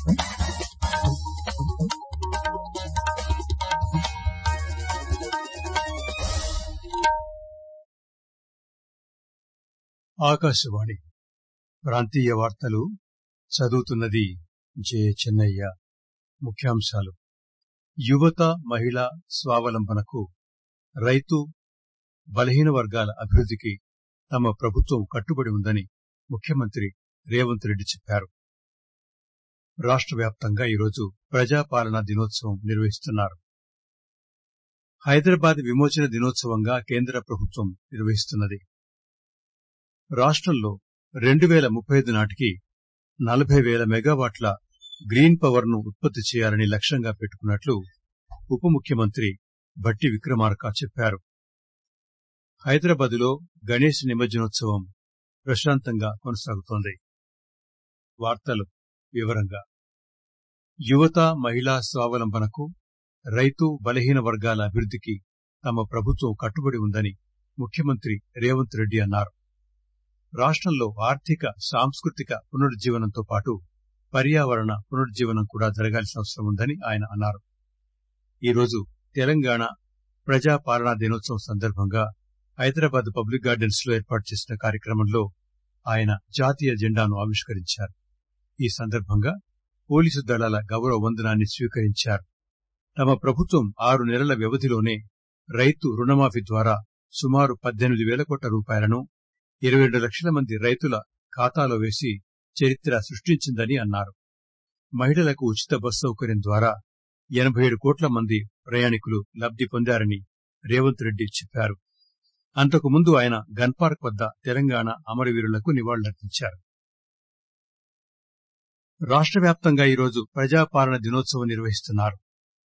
ఆకాశవాణి ప్రాంతీయ వార్తలు చదువుతున్నది జే చెన్నయ్య ముఖ్యాంశాలు యువత మహిళా స్వావలంబనకు రైతు బలహీన వర్గాల అభివృద్దికి తమ ప్రభుత్వం కట్టుబడి ఉందని ముఖ్యమంత్రి రేవంత్ రెడ్డి చెప్పారు రాష్ట వ్యాప్తంగా ఈరోజు ప్రజాపాలనా దినోత్సవం నిర్వహిస్తున్నారు హైదరాబాద్ విమోచన దినోత్సవంగా కేంద్ర ప్రభుత్వం నిర్వహిస్తున్నది రాష్టంలో రెండు పేల ముప్పై ఐదు నాటికి నలభై పేల మెగావాట్ల గ్రీన్ పవర్ ను ఉత్పత్తి చేయాలని లక్ష్యంగా పెట్టుకున్నట్లు ఉప ముఖ్యమంత్రి భట్టి విక్రమార్క చెప్పారు హైదరాబాద్ లో గణేశ్ నిమజ్జనోత్సవం ప్రశాంతంగా కొనసాగుతోంది వార్తలు వివరంగా యువత మహిళా స్వావలంబనకు రైతు బలహీన వర్గాల అభివృద్దికి తమ ప్రభుత్వం కట్టుబడి ఉందని ముఖ్యమంత్రి రేవంత్ రెడ్డి అన్నారు రాష్టంలో ఆర్థిక సాంస్కృతిక పునరుజ్జీవనంతో పాటు పర్యావరణ పునరుజ్జీవనం కూడా జరగాల్సిన అవసరం ఉందని ఆయన అన్నారు ఈరోజు తెలంగాణ ప్రజా పాలనా దినోత్సవం సందర్భంగా హైదరాబాద్ పబ్లిక్ గార్డెన్స్ లో ఏర్పాటు చేసిన కార్యక్రమంలో ఆయన జాతీయ జెండాను ఆవిష్కరించారు ఈ సందర్భంగా పోలీసు దళాల గౌరవ వందనాన్ని స్వీకరించారు తమ ప్రభుత్వం ఆరు నెలల వ్యవధిలోనే రైతు రుణమాఫీ ద్వారా సుమారు పద్దెనిమిది వేల కోట్ల రూపాయలను ఇరవై రెండు లక్షల మంది రైతుల ఖాతాలో వేసి చరిత్ర సృష్టించిందని అన్నారు మహిళలకు ఉచిత బస్ సౌకర్యం ద్వారా ఎనబై ఏడు కోట్ల మంది ప్రయాణికులు లబ్ది పొందారని రేవంత్ రెడ్డి చెప్పారు అంతకుముందు ఆయన గన్ పార్క్ వద్ద తెలంగాణ అమరవీరులకు నివాళులర్పించారు రాష్ట వ్యాప్తంగా ఈరోజు ప్రజాపాలన దినోత్సవం నిర్వహిస్తున్నారు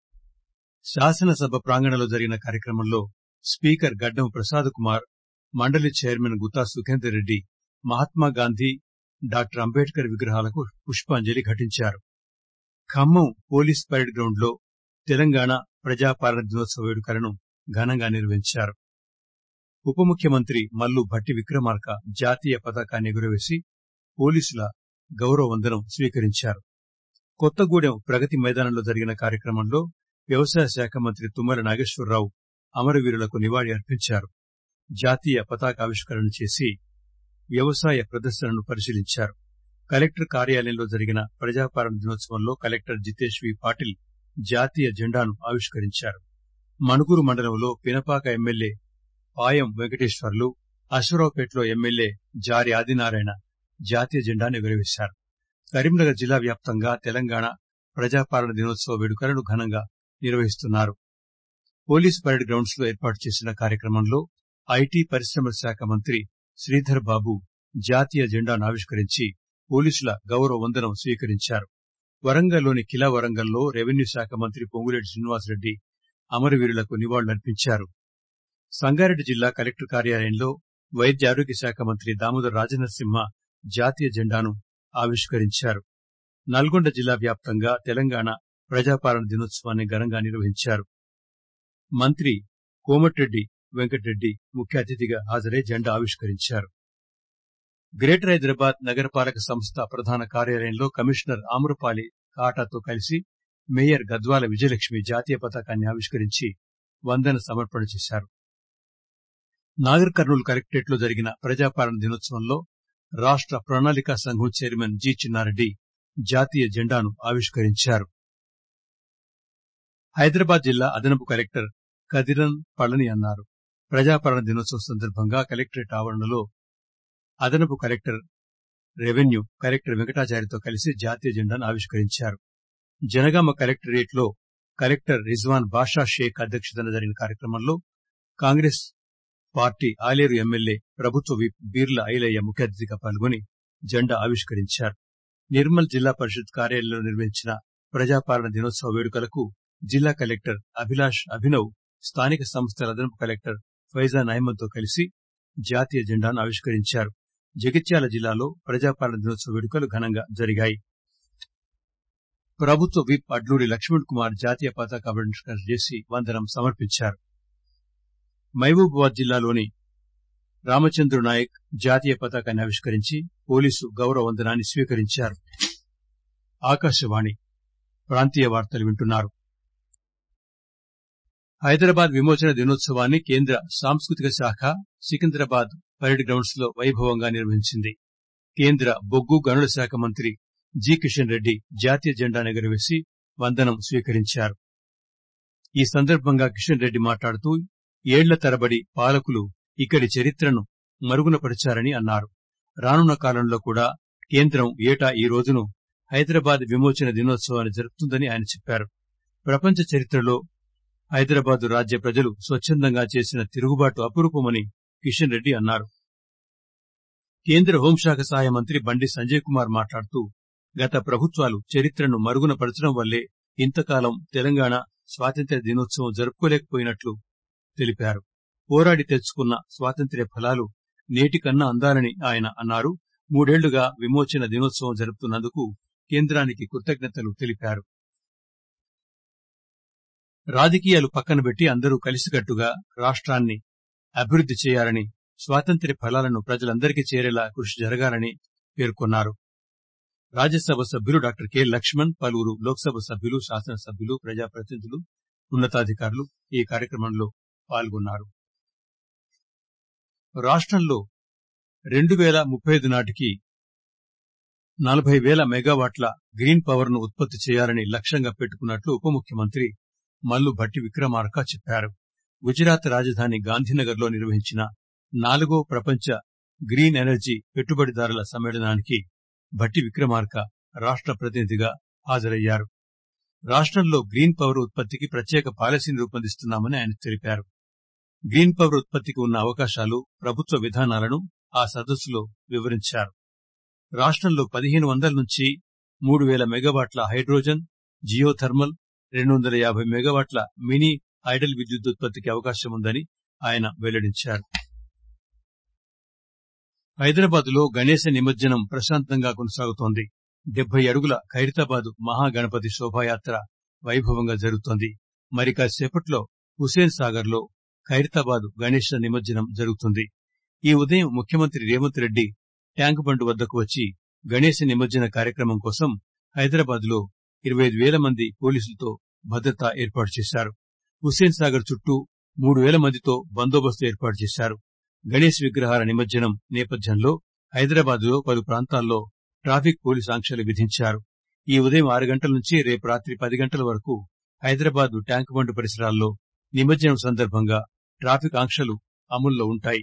శాసనసభ ప్రాంగణంలో జరిగిన కార్యక్రమంలో స్పీకర్ గడ్డం ప్రసాద్ కుమార్ మండలి చైర్మన్ గుత్తా సుఖేందర్ రెడ్డి మహాత్మాగాంధీ డాక్టర్ అంబేద్కర్ విగ్రహాలకు పుష్పాంజలి ఘటించారు ఖమ్మం పోలీస్ పరేడ్ గ్రౌండ్ లో తెలంగాణ ప్రజాపాలన దినోత్సవ వేడుకలను ఘనంగా నిర్వహించారు ఉప ముఖ్యమంత్రి మల్లు భట్టి విక్రమార్క జాతీయ పతాకాన్ని ఎగురవేసి పోలీసుల గౌరవ వందనం స్వీకరించారు కొత్తగూడెం ప్రగతి మైదానంలో జరిగిన కార్యక్రమంలో వ్యవసాయ శాఖ మంత్రి తుమ్మల నాగేశ్వరరావు అమరవీరులకు నివాళి అర్పించారు జాతీయ పతాకావిష్కరణ చేసి వ్యవసాయ ప్రదర్శనను పరిశీలించారు కలెక్టర్ కార్యాలయంలో జరిగిన ప్రజాపాలన దినోత్సవంలో కలెక్టర్ జితేష్ వి పాటిల్ జాతీయ జెండాను ఆవిష్కరించారు మణుగూరు మండలంలో పినపాక ఎమ్మెల్యే పాయం వెంకటేశ్వర్లు అశ్వరావుపేటలో ఎమ్మెల్యే జారి ఆదినారాయణ జాతీయ జెండాను ఎగురవేశారు కరీంనగర్ జిల్లా వ్యాప్తంగా తెలంగాణ ప్రజాపాలన దినోత్సవ వేడుకలను ఘనంగా నిర్వహిస్తున్నారు పోలీస్ పరేడ్ గ్రౌండ్స్ లో ఏర్పాటు చేసిన కార్యక్రమంలో ఐటీ పరిశ్రమల శాఖ మంత్రి శ్రీధర్ బాబు జాతీయ జెండాను ఆవిష్కరించి పోలీసుల గౌరవ వందనం స్వీకరించారు వరంగల్లోని కిలా వరంగల్లో రెవెన్యూ శాఖ మంత్రి పొంగులేటి శ్రీనివాసరెడ్డి అమరవీరులకు నివాళులర్పించారు సంగారెడ్డి జిల్లా కలెక్టర్ కార్యాలయంలో వైద్య ఆరోగ్య శాఖ మంత్రి దామోదర్ రాజనరసింహ జాతీయ జెండాను ఆవిష్కరించారు నల్గొండ జిల్లా వ్యాప్తంగా తెలంగాణ ప్రజాపాలన దినోత్సవాన్ని ఘనంగా నిర్వహించారు మంత్రి కోమటిరెడ్డి వెంకటరెడ్డి ముఖ్య అతిథిగా హాజరై జెండా ఆవిష్కరించారు గ్రేటర్ హైదరాబాద్ నగరపాలక సంస్థ ప్రధాన కార్యాలయంలో కమిషనర్ ఆమ్రపాలి కాటాతో కలిసి మేయర్ గద్వాల విజయలక్ష్మి జాతీయ పతాకాన్ని ఆవిష్కరించి వందన సమర్పణ చేశారు నాగర్ కర్నూలు కలెక్టరేట్ లో జరిగిన ప్రజాపాలన దినోత్సవంలో రాష్ట ప్రణాళికా సంఘం చైర్మన్ జి చిన్నారెడ్డి జాతీయ జెండాను ఆవిష్కరించారు హైదరాబాద్ జిల్లా అదనపు కలెక్టర్ కదిరన్ పళని అన్నారు ప్రజాపాలన దినోత్సవం సందర్భంగా కలెక్టరేట్ ఆవరణలో అదనపు కలెక్టర్ రెవెన్యూ కలెక్టర్ వెంకటాచారితో కలిసి జాతీయ జెండాను ఆవిష్కరించారు జనగామ కలెక్టరేట్ లో కలెక్టర్ రిజ్వాన్ బాషా షేక్ అధ్యక్షతన జరిగిన కార్యక్రమంలో కాంగ్రెస్ పార్టీ ఆలేరు ఎమ్మెల్యే ప్రభుత్వ విప్ బీర్ల ఐలయ్య ముఖ్య అతిథిగా పాల్గొని జెండా ఆవిష్కరించారు నిర్మల్ జిల్లా పరిషత్ కార్యాలయంలో నిర్వహించిన ప్రజాపాలన దినోత్సవ వేడుకలకు జిల్లా కలెక్టర్ అభిలాష్ అభినవ్ స్థానిక సంస్థల అదనపు కలెక్టర్ ఫైజాన్ అహ్మద్ తో కలిసి జాతీయ జెండాను ఆవిష్కరించారు జగిత్యాల జిల్లాలో ప్రజాపాలన దినోత్సవ వేడుకలు ఘనంగా జరిగాయి ప్రభుత్వ విప్ అడ్లూరి లక్ష్మణ్ కుమార్ జాతీయ పతాకావిష్కరణ చేసి వందనం సమర్పించారు మహబూబాబాద్ జిల్లాలోని రామచంద్రు నాయక్ జాతీయ పతాకాన్ని ఆవిష్కరించి పోలీసు గౌరవ వందనాన్ని స్వీకరించారు ఆకాశవాణి ప్రాంతీయ వార్తలు వింటున్నారు హైదరాబాద్ విమోచన దినోత్సవాన్ని కేంద్ర సాంస్కృతిక శాఖ సికింద్రాబాద్ పరేడ్ గ్రౌండ్స్ లో వైభవంగా నిర్వహించింది కేంద్ర బొగ్గు గనుల శాఖ మంత్రి జి కిషన్ రెడ్డి జాతీయ జెండాను ఎగురవేసి వందనం స్వీకరించారు ఈ సందర్భంగా కిషన్ రెడ్డి మాట్లాడుతూ ఏళ్ల తరబడి పాలకులు ఇక్కడి చరిత్రను మరుగునపరిచారని అన్నారు రానున్న కాలంలో కూడా కేంద్రం ఏటా ఈ రోజును హైదరాబాద్ విమోచన దినోత్సవాన్ని జరుపుతుందని ఆయన చెప్పారు ప్రపంచ చరిత్రలో హైదరాబాద్ రాజ్య ప్రజలు స్వచ్చందంగా చేసిన తిరుగుబాటు అపురూపమని కిషన్ రెడ్డి అన్నారు కేంద్ర హోంశాఖ సహాయ మంత్రి బండి సంజయ్ కుమార్ మాట్లాడుతూ గత ప్రభుత్వాలు చరిత్రను మరుగునపరచడం వల్లే ఇంతకాలం తెలంగాణ స్వాతంత్ర్య దినోత్సవం జరుపుకోలేకపోయినట్లు తెలిపారు పోరాడి తెచ్చుకున్న స్వాతంత్ర్య ఫలాలు నేటికన్నా అందాలని ఆయన అన్నారు మూడేళ్లుగా విమోచన దినోత్సవం జరుపుతున్నందుకు కేంద్రానికి కృతజ్ఞతలు తెలిపారు రాజకీయాలు పక్కనబెట్టి అందరూ కలిసికట్టుగా రాష్ట్రాన్ని అభివృద్ది చేయాలని స్వాతంత్ర్య ఫలాలను ప్రజలందరికీ చేరేలా కృషి జరగాలని పేర్కొన్నారు రాజ్యసభ సభ్యులు డాక్టర్ కె లక్ష్మణ్ పలువురు లోక్సభ సభ్యులు శాసనసభ్యులు ప్రజాప్రతినిధులు ఉన్నతాధికారులు ఈ కార్యక్రమంలో పాల్గొన్నారు రాష్టంలో రెండు పేల ముప్పై ఐదు నాటికి నలభై పేల మెగావాట్ల గ్రీన్ పవర్ ను ఉత్పత్తి చేయాలని లక్ష్యంగా పెట్టుకున్నట్లు ఉప ముఖ్యమంత్రి మల్లు భట్టి విక్రమార్క చెప్పారు గుజరాత్ రాజధాని గాంధీనగర్ లో నిర్వహించిన నాలుగో ప్రపంచ గ్రీన్ ఎనర్జీ పెట్టుబడిదారుల సమ్మేళనానికి భట్టి విక్రమార్క రాష్ట ప్రతినిధిగా హాజరయ్యారు రాష్టంలో గ్రీన్ పవర్ ఉత్పత్తికి ప్రత్యేక పాలసీని రూపొందిస్తున్నామని ఆయన తెలిపారు గ్రీన్ పవర్ ఉత్పత్తికి ఉన్న అవకాశాలు ప్రభుత్వ విధానాలను ఆ సదస్సులో వివరించారు రాష్టంలో పదిహేను వందల నుంచి మూడు పేల మెగావాట్ల హైడ్రోజన్ జియో థర్మల్ రెండు వందల యాభై మెగావాట్ల మినీ హైడల్ విద్యుత్ ఉత్పత్తికి అవకాశం ఉందని ఆయన వెల్లడించారు హైదరాబాద్ లో గణేశ నిమజ్జనం ప్రశాంతంగా కొనసాగుతోంది డెబ్బై అడుగుల ఖైరతాబాద్ మహాగణపతి శోభాయాత్ర వైభవంగా జరుగుతోంది మరి కాసేపట్లో హుసేన్ సాగర్ లో ఖైరతాబాద్ గణేశ నిమజ్జనం జరుగుతుంది ఈ ఉదయం ముఖ్యమంత్రి రేవంత్ రెడ్డి ట్యాంక్ బండ్ వద్దకు వచ్చి గణేశ నిమజ్జన కార్యక్రమం కోసం హైదరాబాద్ లో ఇరవై ఐదు వేల మంది పోలీసులతో భద్రత ఏర్పాటు చేశారు హుస్సేన్ సాగర్ చుట్టూ మూడు వేల మందితో బందోబస్తు ఏర్పాటు చేశారు గణేశ్ విగ్రహాల నిమజ్జనం నేపథ్యంలో హైదరాబాద్ లో పలు ప్రాంతాల్లో ట్రాఫిక్ పోలీసు ఆంక్షలు విధించారు ఈ ఉదయం ఆరు గంటల నుంచి రేపు రాత్రి పది గంటల వరకు హైదరాబాద్ ట్యాంక్ బండ్ పరిసరాల్లో నిమజ్జనం సందర్భంగా ట్రాఫిక్ ఆంక్షలు అమల్లో ఉంటాయి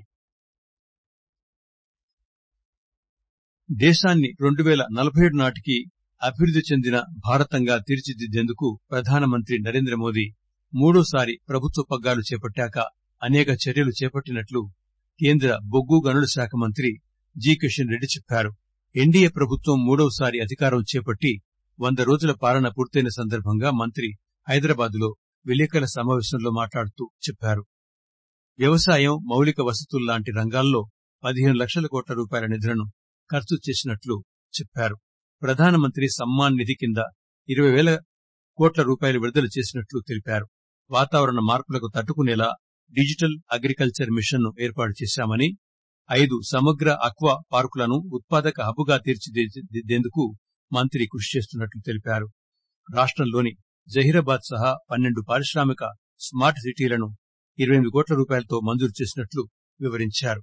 దేశాన్ని రెండు పేల నలభై ఏడు నాటికి అభివృద్ది చెందిన భారతంగా తీర్చిదిద్దేందుకు ప్రధానమంత్రి నరేంద్ర మోదీ మూడోసారి ప్రభుత్వ పగ్గాలు చేపట్టాక అనేక చర్యలు చేపట్టినట్లు కేంద్ర బొగ్గు గనుల శాఖ మంత్రి జి కిషన్ రెడ్డి చెప్పారు ఎన్డీఏ ప్రభుత్వం మూడవసారి అధికారం చేపట్టి వంద రోజుల పాలన పూర్తయిన సందర్భంగా మంత్రి హైదరాబాద్ లో విలేకరుల సమావేశంలో మాట్లాడుతూ చెప్పారు వ్యవసాయం మౌలిక వసతుల్లాంటి రంగాల్లో పదిహేను లక్షల కోట్ల రూపాయల నిధులను ఖర్చు చేసినట్లు చెప్పారు ప్రధానమంత్రి సమ్మాన్ నిధి కింద ఇరవై వేల కోట్ల రూపాయలు విడుదల చేసినట్లు తెలిపారు వాతావరణ మార్పులకు తట్టుకునేలా డిజిటల్ అగ్రికల్చర్ మిషన్ ను ఏర్పాటు చేశామని ఐదు సమగ్ర అక్వా పార్కులను ఉత్పాదక హబ్గా తీర్చిదిద్దేందుకు మంత్రి కృషి చేస్తున్నట్లు తెలిపారు రాష్టంలోని జహీరాబాద్ సహా పన్నెండు పారిశ్రామిక స్మార్ట్ సిటీలను ఇరవై ఎనిమిది కోట్ల రూపాయలతో మంజూరు చేసినట్లు వివరించారు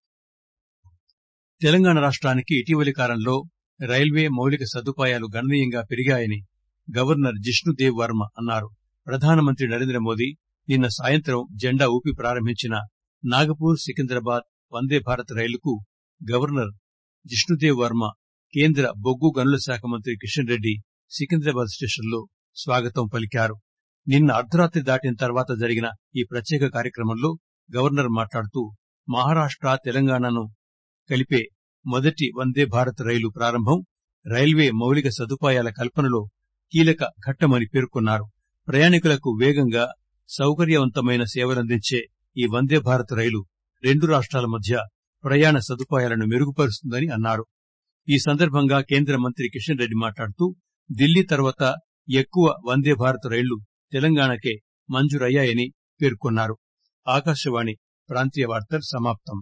తెలంగాణ రాష్ట్రానికి ఇటీవలి కాలంలో రైల్వే మౌలిక సదుపాయాలు గణనీయంగా పెరిగాయని గవర్నర్ జిష్ణుదేవ్ వర్మ అన్నారు ప్రధానమంత్రి నరేంద్ర మోదీ నిన్న సాయంత్రం జెండా ఊపి ప్రారంభించిన నాగపూర్ సికింద్రాబాద్ వందే భారత్ రైలుకు గవర్నర్ జిష్ణుదేవ్ వర్మ కేంద్ర బొగ్గు గనుల శాఖ మంత్రి కిషన్ రెడ్డి సికింద్రాబాద్ స్టేషన్లో స్వాగతం పలికారు నిన్న అర్ధరాత్రి దాటిన తర్వాత జరిగిన ఈ ప్రత్యేక కార్యక్రమంలో గవర్నర్ మాట్లాడుతూ మహారాష్ట తెలంగాణను కలిపే మొదటి వందే భారత్ రైలు ప్రారంభం రైల్వే మౌలిక సదుపాయాల కల్పనలో కీలక ఘట్టమని పేర్కొన్నారు ప్రయాణికులకు వేగంగా సౌకర్యవంతమైన సేవలందించే ఈ వందే భారత్ రైలు రెండు రాష్ట్రాల మధ్య ప్రయాణ సదుపాయాలను మెరుగుపరుస్తుందని అన్నారు ఈ సందర్భంగా కేంద్ర మంత్రి కిషన్ రెడ్డి మాట్లాడుతూ ఢిల్లీ తర్వాత ఎక్కువ వందే భారత్ రైళ్లు తెలంగాణకే మంజూరయ్యాయని పేర్కొన్నారు ఆకాశవాణి ప్రాంతీయ వార్తలు సమాప్తం